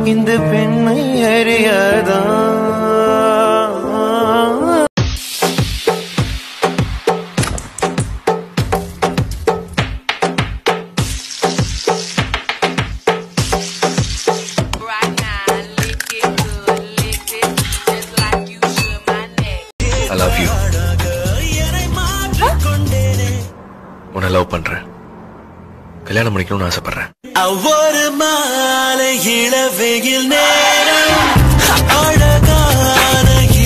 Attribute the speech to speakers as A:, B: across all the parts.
A: இந்த பெண்மை அறியாதா
B: Right now, lick it good, lick it just like you should my neck.
C: I love you உன்னை love பண்றேன் கல்யாணம் பண்ணிக்கணும்னு ஆசைப்படுறேன்
A: ஒவ்வொரு மாலை இளவெயில் நேரம் அழகான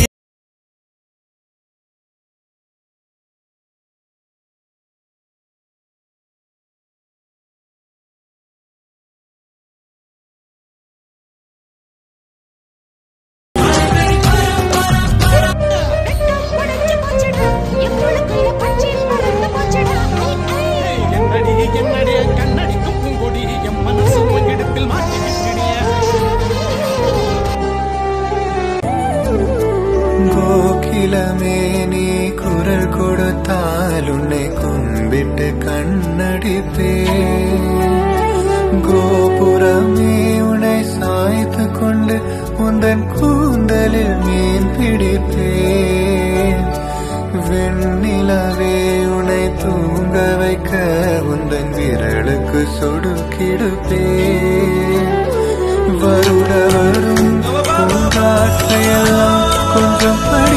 D: என்னடி என்னடி கண்ணடி குப்பும் கொடி என் மனசு கொஞ்சிடத்தில் மாட்டி விட்டுடிய
A: கோகிலமே நீ குரல் கொடுத்தால் உன்னை கும்பிட்டு கண்ணடிப்பே கோபுரமே உன்னை சாய்த்து கொண்டு உந்தன் கூந்தலில் மீன் பிடிப்பேன் வெண்ணிலவே உன்னை தூங்க வைக்க உந்தன் விரலுக்கு சொடுக்கிடுப்பேன் வருட வரும் பூங்காற்றையெல்லாம் கொஞ்சம் படி